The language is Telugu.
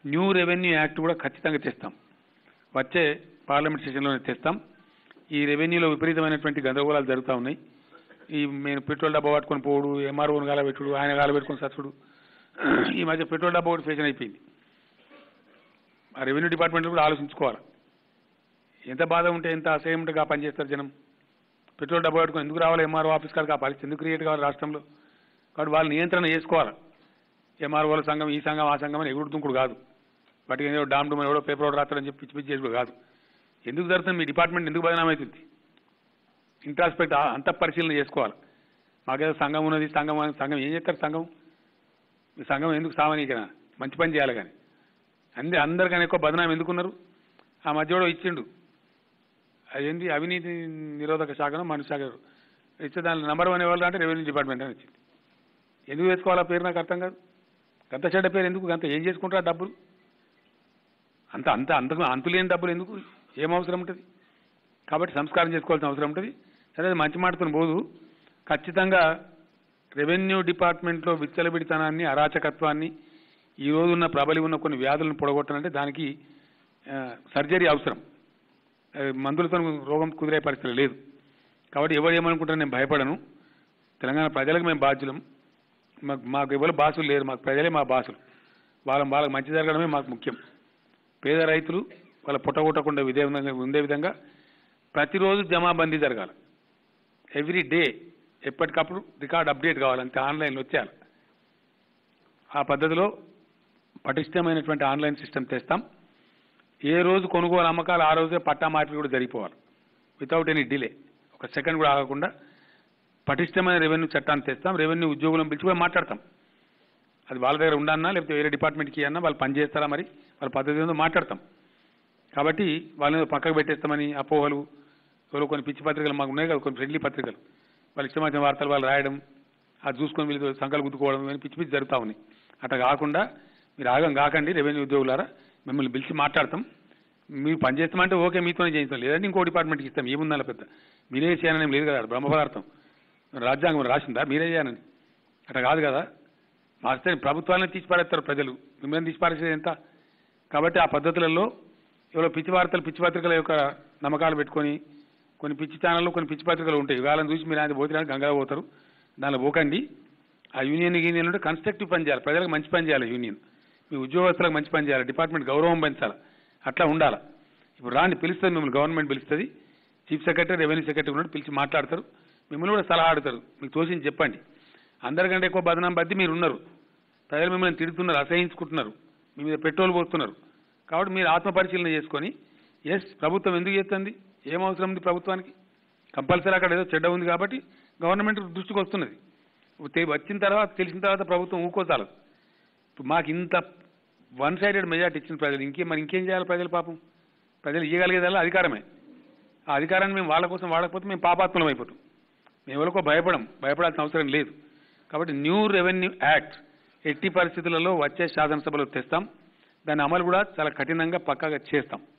న్యూ రెవెన్యూ యాక్ట్ కూడా ఖచ్చితంగా తెస్తాం వచ్చే పార్లమెంట్ సెషన్లోనే తెస్తాం ఈ రెవెన్యూలో విపరీతమైనటువంటి గందరగోళాలు జరుగుతూ ఉన్నాయి ఈ నేను పెట్రోల్ డబ్బా పట్టుకొని పోడు ఎంఆర్ఓని గాల పెట్టుడు ఆయన గాల పెట్టుకొని సచ్చుడు ఈ మధ్య పెట్రోల్ డబ్బా ఒకటి ఫ్యాషన్ అయిపోయింది ఆ రెవెన్యూ డిపార్ట్మెంట్ కూడా ఆలోచించుకోవాలి ఎంత బాధ ఉంటే ఎంత అసహ్యం ఉంటే ఆ పని చేస్తారు జనం పెట్రోల్ డబ్బా పెట్టుకొని ఎందుకు రావాలి ఎంఆర్ఓ ఆఫీస్ కాడికి ఆ పరిస్థితి ఎందుకు క్రియేట్ కావాలి రాష్ట్రంలో కాబట్టి వాళ్ళు నియంత్రణ చేసుకోవాలి ఎంఆర్ఓల సంఘం ఈ సంఘం ఆ సంఘం అని ఎగురుతుంకుడు కాదు వాటికి ఏదో డామ్ డూమ్ ఎవడో పేపర్ ఒకటి రాస్తారని చెప్పి పిచ్చి పిచ్చి చేసుడు కాదు ఎందుకు జరుగుతుంది మీ డిపార్ట్మెంట్ ఎందుకు బదనాం అవుతుంది ఇంట్రాస్పెక్ట్ అంత పరిశీలన చేసుకోవాలి మాకేదో సంఘం ఉన్నది సంఘం అని- సంఘం ఏం చేస్తారు సంఘం మీ సంఘం ఎందుకు సామాన్యకరణ మంచి పని చేయాలి కానీ అందే అందరికన్నా ఎక్కువ బదనాం ఎందుకున్నారు ఆ మధ్య కూడా ఇచ్చిండు అదేంటి అవినీతి నిరోధక శాఖను మనిషి శాఖ ఇచ్చే దాని నెంబర్ వన్ ఎవరు అంటే రెవెన్యూ డిపార్ట్మెంట్ అని వచ్చింది ఎందుకు వేసుకోవాలి ఆ పేరు నాకు అర్థం కాదు గంత చెడ్డ పేరు ఎందుకు గంత ఏం చేసుకుంటారు ఆ డబ్బులు అంత అంత అంతకు అంతులేని డబ్బులు ఎందుకు ఏం అవసరం ఉంటుంది కాబట్టి సంస్కారం చేసుకోవాల్సిన అవసరం ఉంటుంది సరే అది మంచి మాటతో పోదు ఖచ్చితంగా రెవెన్యూ డిపార్ట్మెంట్లో విచ్చలబిడితనాన్ని అరాచకత్వాన్ని ఈ రోజున్న ప్రబలి ఉన్న కొన్ని వ్యాధులను పొడగొట్టాలంటే దానికి ఆ, సర్జరీ అవసరం ఆ, మందులతో రోగం కుదిరే పరిస్థితి లేదు కాబట్టి ఎవరు ఏమనుకుంటారో నేను భయపడను తెలంగాణ ప్రజలకు మేము బాధ్యులం మాకు మాకు ఎవరు బాసులు లేరు మాకు ప్రజలే మా బాసులు వాళ్ళ వాళ్ళకి మంచి జరగడమే మాకు ముఖ్యం పేద రైతులు వాళ్ళ పుట్టగొట్టకుండా ఇదే విధంగా ఉండే విధంగా ప్రతిరోజు జమాబందీ జరగాలి ఎవ్రీ డే ఎప్పటికప్పుడు రికార్డ్ అప్డేట్ కావాలంటే ఆన్లైన్లో వచ్చేయాలి ఆ పద్ధతిలో పటిష్టమైనటువంటి ఆన్లైన్ సిస్టమ్ తెస్తాం ఏ రోజు కొనుగోలు అమ్మకాలు ఆ రోజే పట్టా మార్పిడి కూడా జరిగిపోవాలి వితౌట్ ఎనీ డిలే ఒక సెకండ్ కూడా ఆగకుండా పటిష్టమైన రెవెన్యూ చట్టాన్ని తెస్తాం రెవెన్యూ ఉద్యోగులను పిలిచి కూడా మాట్లాడతాం అది వాళ్ళ దగ్గర ఉండన్నా లేకపోతే వేరే డిపార్ట్మెంట్కి అన్నా వాళ్ళు పని చేస్తారా మరి వాళ్ళ పద్ధతి ఏందో మాట్లాడతాం కాబట్టి వాళ్ళని ఏదో పక్కకు పెట్టేస్తామని అపోహలు ఎవరో కొన్ని పిచ్చి పత్రికలు మాకు ఉన్నాయి కదా కొన్ని ఫ్రెండ్లీ పత్రికలు వాళ్ళు ఇష్టం వచ్చిన వార్తలు వాళ్ళు రాయడం అది చూసుకొని వీళ్ళు సంకలు గుద్దుకోవడం ఇవన్నీ పిచ్చి పిచ్చి జరుగుతూ ఉన్నాయి అట్లా కాకుండా మీరు ఆగం కాకండి రెవెన్యూ ఉద్యోగులారా మిమ్మల్ని పిలిచి మాట్లాడతాం మీరు పని చేస్తామంటే ఓకే మీతోనే చేయిస్తాం లేదంటే ఇంకో డిపార్ట్మెంట్కి ఇస్తాం ఏముందా పెద్ద మీరే చేయాలని లేదు కదా బ్రహ్మ పదార్థం రాజ్యాంగం రాసిందా మీరే చేయాలని అట్లా కాదు కదా మాస్తే ప్రభుత్వాలను తీసి పారేస్తారు ప్రజలు మిమ్మల్ని తీసి పారేసేది ఎంత కాబట్టి ఆ పద్ధతులలో ఎవరో పిచ్చి వార్తలు పిచ్చి పత్రికల యొక్క నమ్మకాలు పెట్టుకొని కొన్ని పిచ్చి ఛానళ్ళు కొన్ని పిచ్చి పత్రికలు ఉంటాయి వాళ్ళని చూసి మీరు ఆయన పోతే గంగా పోతారు దానిలో పోకండి ఆ యూనియన్ యూనియన్ ఉంటే కన్స్ట్రక్టివ్ పని చేయాలి ప్రజలకు మంచి పని చేయాలి యూనియన్ మీ ఉద్యోగస్తులకు మంచి పని చేయాలి డిపార్ట్మెంట్ గౌరవం పెంచాలి అట్లా ఉండాలి ఇప్పుడు రాండి పిలుస్తుంది మిమ్మల్ని గవర్నమెంట్ పిలుస్తుంది చీఫ్ సెక్రటరీ రెవెన్యూ సెక్రటరీ కూడా పిలిచి మాట్లాడతారు మిమ్మల్ని కూడా సలహా అడుగుతారు మీకు తోసింది చెప్పండి అందరికంటే ఎక్కువ బదనాం బద్ది మీరు ఉన్నారు ప్రజలు మిమ్మల్ని తిడుతున్నారు అసహించుకుంటున్నారు మీ మీద పెట్రోల్ పోస్తున్నారు కాబట్టి మీరు ఆత్మ పరిశీలన చేసుకొని ఎస్ ప్రభుత్వం ఎందుకు చేస్తుంది ఏం అవసరం ఉంది ప్రభుత్వానికి కంపల్సరీ అక్కడ ఏదో చెడ్డ ఉంది కాబట్టి గవర్నమెంట్ దృష్టికి వస్తున్నది తె- వచ్చిన తర్వాత తెలిసిన తర్వాత ప్రభుత్వం ఊకోసాలదు ఇప్పుడు మాకు ఇంత వన్ సైడెడ్ మెజార్టీ ఇచ్చిన ప్రజలు ఇంకేం మరి ఇంకేం చేయాలి ప్రజలు పాపం ప్రజలు ఇవ్వగలిగేదల్లా అధికారమే ఆ అధికారాన్ని మేము వాళ్ళ కోసం వాడకపోతే మేము పాపాత్మలం అయిపోతాం మేము ఎవరికో భయపడం భయపడాల్సిన అవసరం లేదు కాబట్టి న్యూ రెవెన్యూ యాక్ట్ ఎట్టి పరిస్థితులలో వచ్చే శాసనసభలో తెస్తాం దాని అమలు కూడా చాలా కఠినంగా పక్కాగా చేస్తాం